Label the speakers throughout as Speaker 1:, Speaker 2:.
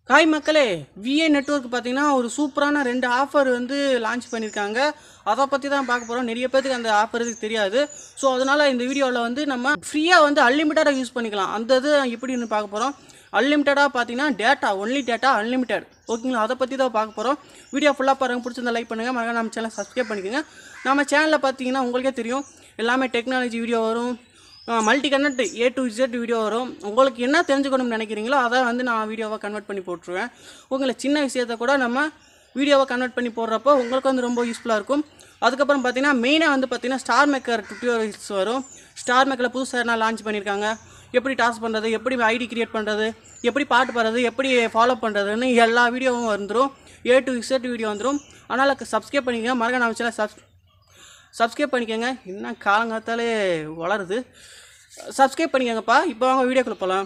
Speaker 1: hi மக்களே VA network பார்த்தீங்கன்னா ஒரு சூப்பரான ரெண்டு ஆஃபர் வந்து லான்ச் பண்ணியிருக்காங்க அதை பற்றி தான் பார்க்க போகிறோம் நிறைய பேருக்கு அந்த ஆஃபர் தெரியாது ஸோ அதனால் இந்த வீடியோவில் வந்து நம்ம ஃப்ரீயாக வந்து அன்லிமிட்டடாக யூஸ் பண்ணிக்கலாம் அந்த இது எப்படின்னு பார்க்க போகிறோம் அன்லிமிட்டடாக பார்த்தீங்கன்னா டேட்டா ஒன்லி டேட்டா அன்லிமிட்டட் ஓகேங்களா அதை பற்றி தான் பார்க்க போகிறோம் வீடியோ ஃபுல்லாக பாருங்கள் பிடிச்சிருந்தா லைக் பண்ணுங்கள் மறக்காம நம்ம சேனல் சப்ஸ்கிரைப் பண்ணிக்கோங்க நம்ம சேனலில் பார்த்தீங்கன்னா உங்களுக்கே தெரியும் எல்லாமே டெக்னாலஜி வீடியோ வரும் multi connect A to Z video வரும் உங்களுக்கு என்ன தெரிஞ்சுக்கணும்னு நினைக்கிறீங்களோ அதை வந்து நான் வீடியோவை கன்வெர்ட் பண்ணி போட்டுருவேன் உங்களை சின்ன விஷயத்தை கூட நம்ம வீடியோவை கன்வெர்ட் பண்ணி போடுறப்போ உங்களுக்கு வந்து ரொம்ப யூஸ்ஃபுல்லாக இருக்கும் அதுக்கப்புறம் பார்த்தீங்கன்னா மெயினாக வந்து பார்த்தீங்கன்னா ஸ்டார் மேக்கர் டுட்டோரியல்ஸ் வரும் ஸ்டார் மேக்கரில் புதுசாக என்ன லான்ச் பண்ணியிருக்காங்க எப்படி டாஸ் பண்ணுறது எப்படி ஐடி கிரியேட் பண்ணுறது எப்படி பாட்டு பாடுறது எப்படி ஃபாலோ பண்ணுறதுன்னு எல்லா வீடியோவும் வந்துடும் ஏ டு இசட் வீடியோ வந்துடும் அதனால் சப்ஸ்கிரைப் பண்ணிக்கங்க மறக்க நான் சேனல் சப்ஸ் சப்ஸ்கிரைப் பண்ணிக்கோங்க இன்னும் காலங்காத்தாலே வளருது சப்ஸ்கிரைப் பண்ணிக்கோங்கப்பா இப்போ வாங்க வீடியோக்குள்ள போகலாம்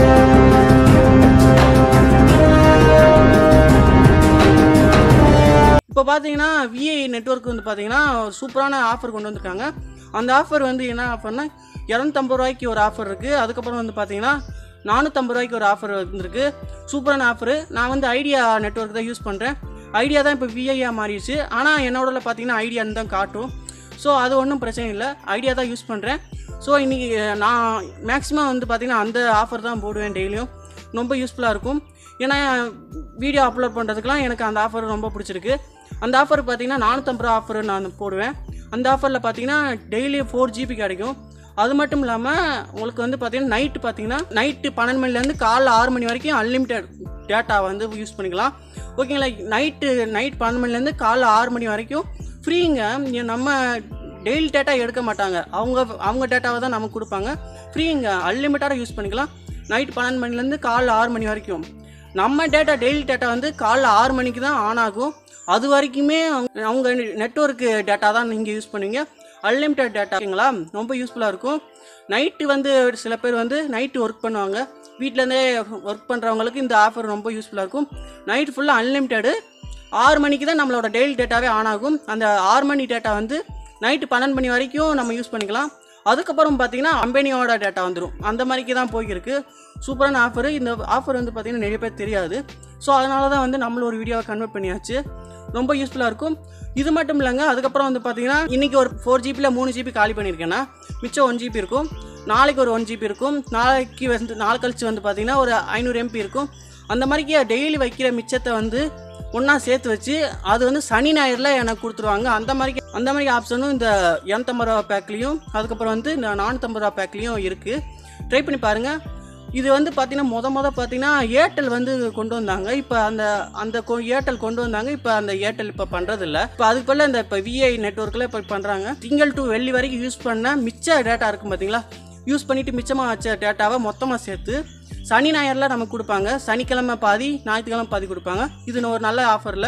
Speaker 1: இப்போ பார்த்தீங்கன்னா விஐ நெட்வொர்க் வந்து பார்த்தீங்கன்னா ஒரு சூப்பரான ஆஃபர் கொண்டு வந்திருக்காங்க அந்த ஆஃபர் வந்து என்ன ஆஃபர்னா இரநூத்தம்பது ரூபாய்க்கு ஒரு ஆஃபர் இருக்குது அதுக்கப்புறம் வந்து பார்த்தீங்கன்னா நானூற்றம்பது ரூபாய்க்கு ஒரு ஆஃபர் வந்திருக்கு சூப்பரான ஆஃபரு நான் வந்து ஐடியா நெட்வொர்க் தான் யூஸ் பண்ணுறேன் ஐடியா தான் இப்போ விஐயா மாறிடுச்சு ஆனால் என்னோடல பார்த்தீங்கன்னா ஐடியான்னு தான் காட்டும் ஸோ அது ஒன்றும் பிரச்சனை இல்லை ஐடியா தான் யூஸ் பண்ணுறேன் ஸோ இன்றைக்கி நான் மேக்ஸிமம் வந்து பார்த்திங்கன்னா அந்த ஆஃபர் தான் போடுவேன் டெய்லியும் ரொம்ப யூஸ்ஃபுல்லாக இருக்கும் ஏன்னா வீடியோ அப்லோட் பண்ணுறதுக்குலாம் எனக்கு அந்த ஆஃபர் ரொம்ப பிடிச்சிருக்கு அந்த ஆஃபர் பார்த்தீங்கன்னா நானூற்றம்பது ரூபா ஆஃபர் நான் போடுவேன் அந்த ஆஃபரில் பார்த்தீங்கன்னா டெய்லி ஃபோர் ஜிபி கிடைக்கும் அது மட்டும் இல்லாமல் உங்களுக்கு வந்து பார்த்தீங்கன்னா நைட்டு பார்த்தீங்கன்னா நைட்டு பன்னெண்டு மணிலேருந்து காலைல ஆறு மணி வரைக்கும் அன்லிமிட்டெட் டேட்டா வந்து யூஸ் பண்ணிக்கலாம் ஓகேங்களா நைட்டு நைட் பன்னெண்டு மணிலேருந்து காலைல ஆறு மணி வரைக்கும் ஃப்ரீங்க இங்க நம்ம டெய்லி டேட்டா எடுக்க மாட்டாங்க அவங்க அவங்க டேட்டாவை தான் நமக்கு கொடுப்பாங்க ஃப்ரீங்க அன்லிமிட்டடாக யூஸ் பண்ணிக்கலாம் நைட் பன்னெண்டு மணிலேருந்து காலைல ஆறு மணி வரைக்கும் நம்ம டேட்டா டெய்லி டேட்டா வந்து காலைல ஆறு மணிக்கு தான் ஆன் ஆகும் அது வரைக்குமே அவங்க- அவங்க நெட்ஒர்க்கு டேட்டா தான் நீங்கள் யூஸ் பண்ணுவீங்க அன்லிமிட்டட் டேட்டாங்களா ரொம்ப யூஸ்ஃபுல்லாக இருக்கும் நைட்டு வந்து சில பேர் வந்து நைட்டு ஒர்க் பண்ணுவாங்க வீட்டிலேருந்தே ஒர்க் பண்ணுறவங்களுக்கு இந்த ஆஃபர் ரொம்ப யூஸ்ஃபுல்லாக இருக்கும் நைட் ஃபுல்லாக அன்லிமிட்டடு ஆறு மணிக்கு தான் நம்மளோட டெய்லி டேட்டாவே ஆன் ஆகும் அந்த ஆறு மணி டேட்டா வந்து நைட்டு பன்னெண்டு மணி வரைக்கும் நம்ம யூஸ் பண்ணிக்கலாம் அதுக்கப்புறம் பார்த்தீங்கன்னா கம்பெனியோட டேட்டா வந்துடும் அந்த மாதிரிக்கு தான் போய்க்கிருக்கு சூப்பரான ஆஃபர் இந்த ஆஃபர் வந்து பார்த்தீங்கன்னா நிறைய பேர் தெரியாது ஸோ அதனால தான் வந்து நம்மள ஒரு வீடியோவை கன்வெர்ட் பண்ணியாச்சு ரொம்ப யூஸ்ஃபுல்லாக இருக்கும் இது மட்டும் இல்லைங்க அதுக்கப்புறம் வந்து பார்த்தீங்கன்னா இன்றைக்கி ஒரு ஃபோர் ஜிபியில் மூணு ஜிபி காலி பண்ணியிருக்கேன்னா மிச்சம் ஒன் ஜிபி இருக்கும் நாளைக்கு ஒரு ஒன் ஜிபி இருக்கும் நாளைக்கு வந்து நாள் கழிச்சு வந்து பார்த்தீங்கன்னா ஒரு ஐநூறு எம்பி இருக்கும் அந்த மாதிரிக்கு டெய்லி வைக்கிற மிச்சத்தை வந்து ஒன்றா சேர்த்து வச்சு அது வந்து சனி ஞாயிறில் எனக்கு கொடுத்துருவாங்க அந்த மாதிரி அந்த மாதிரி ஆப்ஷனும் இந்த இரநூத்தம்பது ரூபா பேக்லேயும் அதுக்கப்புறம் வந்து இந்த நானூற்றம்பது ரூபா பேக்லேயும் இருக்குது ட்ரை பண்ணி பாருங்கள் இது வந்து பார்த்தீங்கன்னா முத முத பார்த்தீங்கன்னா ஏர்டெல் வந்து கொண்டு வந்தாங்க இப்போ அந்த அந்த கொ- ஏர்டெல் கொண்டு வந்தாங்க இப்போ அந்த ஏர்டெல் இப்போ பண்ணுறதில்ல இப்போ அதுக்கு பதிலா இந்த இப்போ விஐ நெட்ஒர்க்கில் இப்போ பண்ணுறாங்க திங்கள் டு வெள்ளி வரைக்கும் யூஸ் பண்ண மிச்ச டேட்டா இருக்கும் பார்த்தீங்களா யூஸ் பண்ணிவிட்டு மிச்சமாக வச்ச டேட்டாவை மொத்தமாக சேர்த்து சனி ஞாயிறில் நமக்கு கொடுப்பாங்க சனிக்கிழமை பாதி ஞாயிற்றுக்கிழமை பாதி கொடுப்பாங்க இது ஒரு நல்ல ஆஃபரில்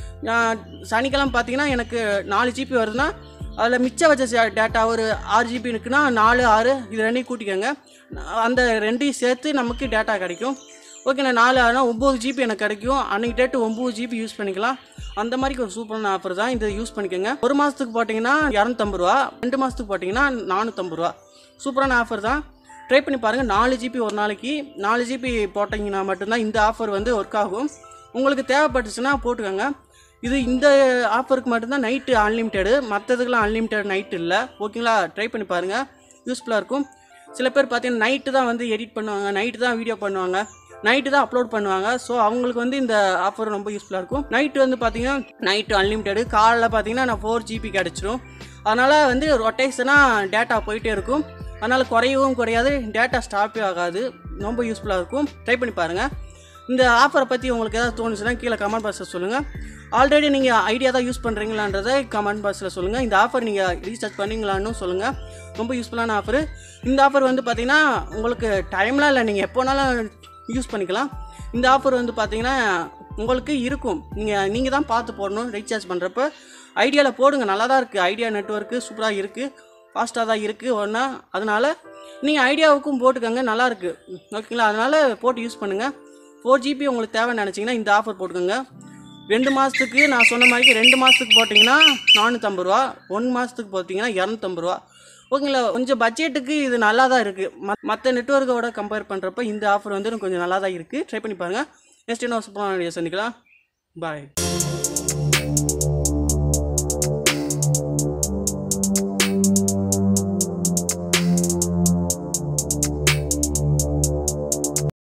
Speaker 1: சனிக்கிழமை பார்த்தீங்கன்னா எனக்கு நாலு ஜிபி வருதுன்னா அதில் மிச்சம் வச்ச டேட்டா ஒரு ஆறு ஜிபி இருக்குன்னா நாலு ஆறு இது ரெண்டையும் கூட்டிக்கோங்க அந்த ரெண்டையும் சேர்த்து நமக்கு டேட்டா கிடைக்கும் ஓகேண்ணா நாலு ஆறுனா ஒம்பது ஜிபி எனக்கு கிடைக்கும் அன்றைக்கி டேட்டு ஒம்பது ஜிபி யூஸ் பண்ணிக்கலாம் அந்த மாதிரி ஒரு சூப்பரான ஆஃபர் தான் இதை யூஸ் பண்ணிக்கோங்க ஒரு மாதத்துக்கு போட்டிங்கன்னா இரநூத்தம்பது ரூபா ரெண்டு மாதத்துக்கு போட்டிங்கன்னா நானூற்றம்பது ரூபா சூப்பரான ஆஃபர் தான் ட்ரை பண்ணி பாருங்கள் நாலு ஜிபி ஒரு நாளைக்கு நாலு ஜிபி போட்டிங்கன்னா மட்டும்தான் இந்த ஆஃபர் வந்து ஒர்க் ஆகும் உங்களுக்கு தேவைப்பட்டுச்சுன்னா போட்டுக்கோங்க இது இந்த ஆஃபருக்கு மட்டும்தான் நைட்டு அன்லிமிட்டெடு மற்றதுக்கெலாம் அன்லிமிட்டெட் நைட் இல்லை ஓகேங்களா ட்ரை பண்ணி பாருங்கள் யூஸ்ஃபுல்லாக இருக்கும் சில பேர் பார்த்தீங்கன்னா நைட்டு தான் வந்து எடிட் பண்ணுவாங்க நைட்டு தான் வீடியோ பண்ணுவாங்க நைட்டு தான் அப்லோட் பண்ணுவாங்க ஸோ அவங்களுக்கு வந்து இந்த ஆஃபர் ரொம்ப யூஸ்ஃபுல்லாக இருக்கும் நைட்டு வந்து பார்த்தீங்கன்னா நைட்டு அன்லிமிட்டெடு காலைல பார்த்தீங்கன்னா நான் ஃபோர் ஜிபி கிடச்சிரும் அதனால் வந்து ரொட்டேஷனாக டேட்டா போயிட்டே இருக்கும் அதனால் குறையவும் குறையாது டேட்டா ஸ்டாப்பே ஆகாது ரொம்ப யூஸ்ஃபுல்லாக இருக்கும் ட்ரை பண்ணி பாருங்கள் இந்த ஆஃபரை பற்றி உங்களுக்கு ஏதாவது தோணுச்சுன்னா கீழே கமெண்ட் பாக்ஸில் சொல்லுங்கள் ஆல்ரெடி நீங்கள் ஐடியா தான் யூஸ் பண்ணுறீங்களான்றதை கமெண்ட் பாக்ஸில் சொல்லுங்கள் இந்த ஆஃபர் நீங்கள் ரீசார்ஜ் பண்ணீங்களான்னு சொல்லுங்கள் ரொம்ப யூஸ்ஃபுல்லான ஆஃபர் இந்த ஆஃபர் வந்து பார்த்தீங்கன்னா உங்களுக்கு டைம்லாம் இல்லை நீங்கள் எப்போனாலும் யூஸ் பண்ணிக்கலாம் இந்த ஆஃபர் வந்து பார்த்தீங்கன்னா உங்களுக்கு இருக்கும் நீங்கள் நீங்கள் தான் பார்த்து போடணும் ரீசார்ஜ் பண்ணுறப்ப ஐடியாவில் போடுங்க நல்லா தான் இருக்குது ஐடியா நெட்ஒர்க்கு சூப்பராக இருக்குது ஃபாஸ்ட்டாக தான் இருக்குது ஒன்றா அதனால் நீங்கள் ஐடியாவுக்கும் போட்டுக்கோங்க நல்லாயிருக்கு ஓகேங்களா அதனால் போட்டு யூஸ் பண்ணுங்கள் ஃபோர் ஜிபி உங்களுக்கு தேவைன்னு நினச்சிங்கன்னா இந்த ஆஃபர் போட்டுக்கோங்க ரெண்டு மாதத்துக்கு நான் சொன்ன மாதிரி ரெண்டு மாதத்துக்கு போட்டிங்கன்னா நானூற்றம்பது ரூபா ஒன் மாதத்துக்கு போட்டிங்கன்னா இரநூத்தம்பது ரூபா ஓகேங்களா கொஞ்சம் பட்ஜெட்டுக்கு இது நல்லா தான் இருக்குது மற்ற நெட்ஒர்க்கோட கம்பேர் பண்ணுறப்ப இந்த ஆஃபர் வந்து கொஞ்சம் நல்லா தான் இருக்குது ட்ரை பண்ணி பாருங்கள் நெக்ஸ்ட் என்ன சூப்பரான வீடியோ சந்திக்கலாம் பாய்